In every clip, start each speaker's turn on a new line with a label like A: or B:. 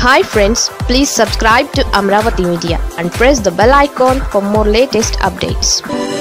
A: hi friends please subscribe to Amaravati media and press the bell icon for more latest updates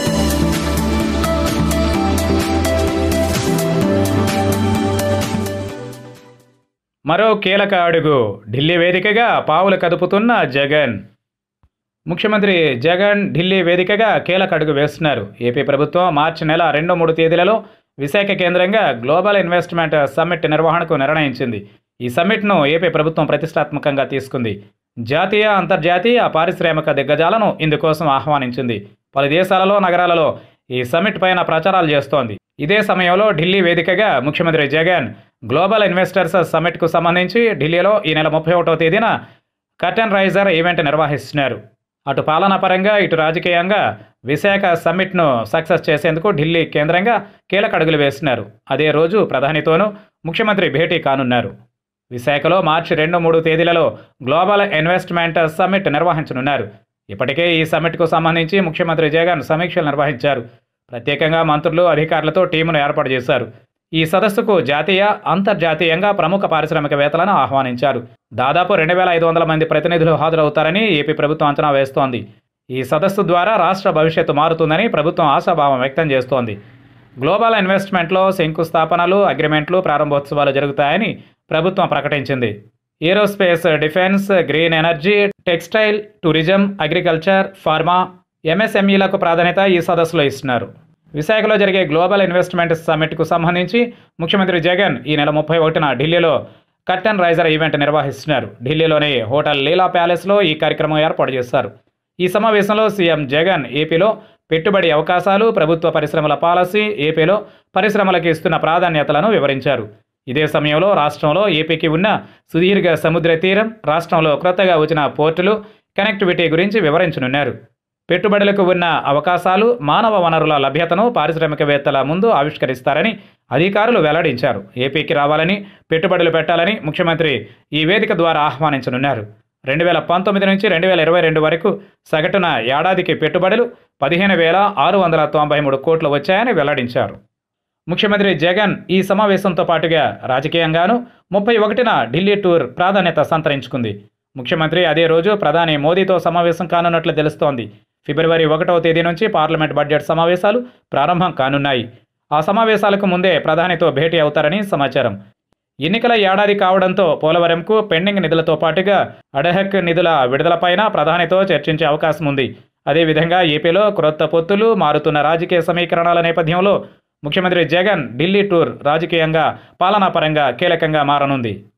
B: మరో కీలక అడుగు ఢిల్లీ వేదికగా పావులు కదుపుతున్న జగన్ ముఖ్యమంత్రి జగన్ ఢిల్లీ వేదికగా కీలక అడుగు వేస్తున్నారు ఏపీ ప్రభుత్వం మార్చి నెల రెండు మూడు తేదీలలో విశాఖ కేంద్రంగా గ్లోబల్ ఇన్వెస్ట్మెంట్ సమ్మిట్ నిర్వహణకు నిర్ణయించింది ఈ సమ్మిట్ను ఏపీ ప్రభుత్వం ప్రతిష్టాత్మకంగా తీసుకుంది జాతీయ అంతర్జాతీయ పారిశ్రామిక దిగ్గజాలను ఇందుకోసం ఆహ్వానించింది పలు దేశాలలో నగరాలలో ఈ సమ్మిట్ పైన ప్రచారాలు చేస్తోంది ఇదే సమయంలో ఢిల్లీ వేదికగా ముఖ్యమంత్రి జగన్ గ్లోబల్ ఇన్వెస్టర్స్ సమ్మిట్కు సంబంధించి ఢిల్లీలో ఈ నెల ముప్పై ఒకటో తేదీన కర్టన్ రైజర్ ఈవెంట్ నిర్వహిస్తున్నారు అటు పాలనా పరంగా ఇటు రాజకీయంగా విశాఖ సమ్మిట్ను సక్సెస్ చేసేందుకు ఢిల్లీ కేంద్రంగా కీలక అడుగులు వేస్తున్నారు అదే రోజు ప్రధానితోనూ ముఖ్యమంత్రి భేటీ కానున్నారు విశాఖలో మార్చి రెండు మూడు తేదీలలో గ్లోబల్ ఇన్వెస్ట్మెంట్ సమ్మిట్ నిర్వహించనున్నారు ఇప్పటికే ఈ సమ్మిట్కు సంబంధించి ముఖ్యమంత్రి జగన్ సమీక్షలు నిర్వహించారు ప్రత్యేకంగా మంత్రులు అధికారులతో టీమును ఏర్పాటు చేశారు ఈ సదస్సుకు జాతీయ అంతర్జాతీయంగా ప్రముఖ పారిశ్రామికవేత్తలను ఆహ్వానించారు దాదాపు రెండు వేల ఐదు వందల మంది ప్రతినిధులు హాజరవుతారని ఏపీ ప్రభుత్వం అంచనా వేస్తోంది ఈ సదస్సు ద్వారా రాష్ట్ర భవిష్యత్తు మారుతుందని ప్రభుత్వం ఆశాభావం వ్యక్తం చేస్తోంది గ్లోబల్ ఇన్వెస్ట్మెంట్లో శంకుస్థాపనలు అగ్రిమెంట్లు ప్రారంభోత్సవాలు జరుగుతాయని ప్రభుత్వం ప్రకటించింది aerospace defence green energy textile tourism agriculture pharma ఎంఎస్ఎంఈలకు ప్రాధాన్యత ఈ సదస్సులో ఇస్తున్నారు విశాఖలో జరిగే గ్లోబల్ ఇన్వెస్ట్మెంట్ సమ్మిట్కు సంబంధించి ముఖ్యమంత్రి జగన్ ఈ నెల ముప్పై ఒకటిన ఢిల్లీలో కర్టన్ రైజర్ ఈవెంట్ నిర్వహిస్తున్నారు ఢిల్లీలోని హోటల్ లీలా ప్యాలెస్లో ఈ కార్యక్రమం ఏర్పాటు చేశారు ఈ సమావేశంలో సీఎం జగన్ ఏపీలో పెట్టుబడి అవకాశాలు ప్రభుత్వ పరిశ్రమల పాలసీ ఏపీలో పరిశ్రమలకు ఇస్తున్న ప్రాధాన్యతలను వివరించారు ఇదే సమయంలో రాష్ట్రంలో ఏపీకి ఉన్న సుదీర్ఘ సముద్ర తీరం రాష్ట్రంలో క్రొత్తగా వచ్చిన పోర్టులు కనెక్టివిటీ గురించి వివరించనున్నారు పెట్టుబడులకు ఉన్న అవకాశాలు మానవ వనరుల లభ్యతను పారిశ్రామికవేత్తల ముందు ఆవిష్కరిస్తారని అధికారులు వెల్లడించారు ఏపీకి రావాలని పెట్టుబడులు పెట్టాలని ముఖ్యమంత్రి ఈ వేదిక ద్వారా ఆహ్వానించనున్నారు రెండు వేల పంతొమ్మిది నుంచి రెండు వేల ఇరవై రెండు వరకు సగటున ఏడాదికి పెట్టుబడులు పదిహేను వేల ఆరు వందల తొంభై మూడు కోట్లు వచ్చాయని వెల్లడించారు ముఖ్యమంత్రి జగన్ ఈ సమావేశంతో పాటుగా రాజకీయంగానూ ముప్పై ఒకటిన ఢిల్లీ టూర్ ప్రాధాన్యత సంతరించుకుంది ముఖ్యమంత్రి అదే రోజు ప్రధాని మోదీతో సమావేశం కానున్నట్లు తెలుస్తోంది ఫిబ్రవరి ఒకటవ తేదీ నుంచి పార్లమెంట్ బడ్జెట్ సమావేశాలు ప్రారంభం కానున్నాయి ఆ సమావేశాలకు ముందే ప్రధానితో భేటీ అవుతారని సమాచారం ఎన్నికల ఏడాది కావడంతో పోలవరంకు పెండింగ్ నిధులతో పాటుగా అడహక్ నిధుల విడుదలపైన ప్రధానితో చర్చించే అవకాశం ఉంది అదేవిధంగా ఏపీలో క్రొత్త పొత్తులు మారుతున్న రాజకీయ సమీకరణాల నేపథ్యంలో ముఖ్యమంత్రి జగన్ ఢిల్లీ టూర్ రాజకీయంగా పాలనాపరంగా కీలకంగా మారనుంది